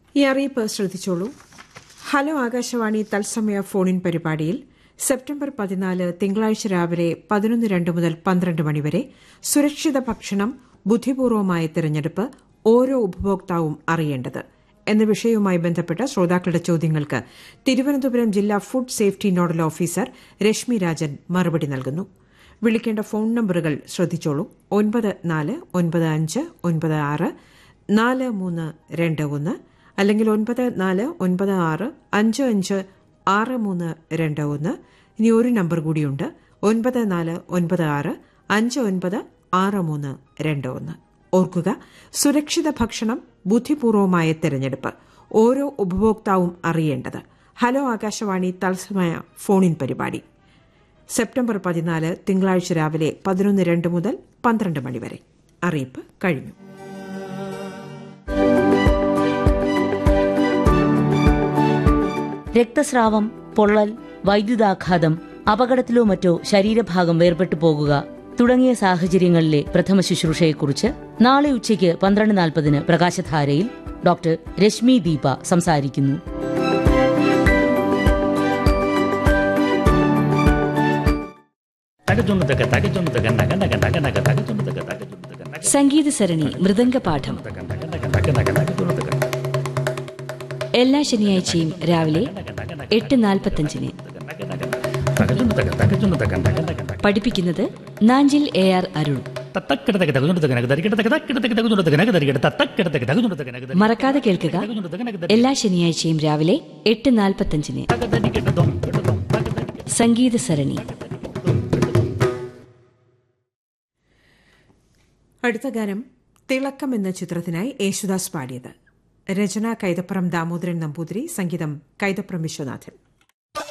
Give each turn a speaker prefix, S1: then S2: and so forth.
S1: ഈ അറിയിപ്പ് ശ്രദ്ധിച്ചോളൂ ഹലോ ആകാശവാണി തത്സമയ ഫോണിൻ പരിപാടിയിൽ സെപ്റ്റംബർ പതിനാല് തിങ്കളാഴ്ച രാവിലെ പതിനൊന്ന് രണ്ട് മുതൽ പന്ത്രണ്ട് മണിവരെ സുരക്ഷിത ഭക്ഷണം ബുദ്ധിപൂർവമായ തിരഞ്ഞെടുപ്പ് ഓരോ ഉപഭോക്താവും അറിയേണ്ടത് എന്ന വിഷയവുമായി ബന്ധപ്പെട്ട ശ്രോതാക്കളുടെ ചോദ്യങ്ങൾക്ക് തിരുവനന്തപുരം ജില്ലാ food safety nodal officer Reshmi Rajan മറുപടി നൽകുന്നു വിളിക്കേണ്ട ഫോൺ നമ്പറുകൾ ശ്രദ്ധിച്ചോളൂ ഒൻപത് നാല് ഒൻപത് അഞ്ച് ഒൻപത് ആറ് നാല് മൂന്ന് രണ്ട് ഒന്ന് അല്ലെങ്കിൽ ഒൻപത് നാല് ഒൻപത് ആറ് അഞ്ച് അഞ്ച് ആറ് മൂന്ന് രണ്ട് ഒന്ന് ഇനി ഒരു നമ്പർ കൂടിയുണ്ട് ഒൻപത് നാല് ഒൻപത് ആറ് അഞ്ച് ഒൻപത് ആറ് മൂന്ന് രണ്ട് ഒന്ന് ഓർക്കുക സുരക്ഷിത ഭക്ഷണം ബുദ്ധിപൂർവമായ തിരഞ്ഞെടുപ്പ് ഓരോ ഉപഭോക്താവും അറിയേണ്ടത് ഹലോ ആകാശവാണി തത്സമയ ഫോണിൻ പരിപാടി സെപ്റ്റംബർ പതിനാല് തിങ്കളാഴ്ച രാവിലെ പതിനൊന്ന് രണ്ട് മുതൽ പന്ത്രണ്ട് മണിവരെ അറിയിപ്പ് കഴിഞ്ഞു
S2: രക്തസ്രാവം പൊള്ളൽ വൈദ്യുതാഘാതം അപകടത്തിലോ മറ്റോ ശരീരഭാഗം വേർപെട്ടു പോകുക തുടങ്ങിയ സാഹചര്യങ്ങളിലെ പ്രഥമ ശുശ്രൂഷയെക്കുറിച്ച് നാളെ ഉച്ചയ്ക്ക് പന്ത്രണ്ട് നാൽപ്പതിന് പ്രകാശധാരയിൽ ഡോക്ടർ രശ്മി ദീപ സംസാരിക്കുന്നു
S3: തകച്ചുണ്ടക തകച്ചുണ്ടക നഗ നഗ നഗ നഗ തകച്ചുണ്ടക തകച്ചുണ്ടക നഗ
S4: സംഗീത സരണി മൃദംഗപാഠം
S3: നഗ നഗ നഗ നഗ തകച്ചുണ്ടക
S4: എല്ലാ ശനിയാഴ്ചയും രാവിലെ എട്ട് നാൽപ്പത്തഞ്ചിന്
S3: നഗ നഗ തകച്ചുണ്ടക തകച്ചുണ്ടക നഗ നഗ നഗ
S4: പഠിപ്പിക്കുന്നത് നാഞ്ചിൽ എ ആർ അരുൺ
S3: തത്തക്കിടതക തകച്ചുണ്ടക നഗ തരികിടതക തക്കിടതക തകച്ചുണ്ടക നഗ തരികിട തത്തക്കിടതക തകച്ചുണ്ടക നഗ തരി
S4: മറക്കാതെ കേൾക്കുക
S3: തകച്ചുണ്ടക നഗ തരി
S4: എല്ലാ ശനിയാഴ്ചയും രാവിലെ എട്ട് നാൽപ്പത്തഞ്ചിന്
S3: തക തരികിട ദം കിട ദം തക തരികിട
S4: സംഗീത സരണി
S1: അടുത്ത ഗാനം തിളക്കം എന്ന ചിത്രത്തിനായി യേശുദാസ് പാടിയത് രചന കൈതപ്പുറം ദാമോദരൻ നമ്പൂതിരി സംഗീതം കൈതപ്പുറം വിശ്വനാഥൻ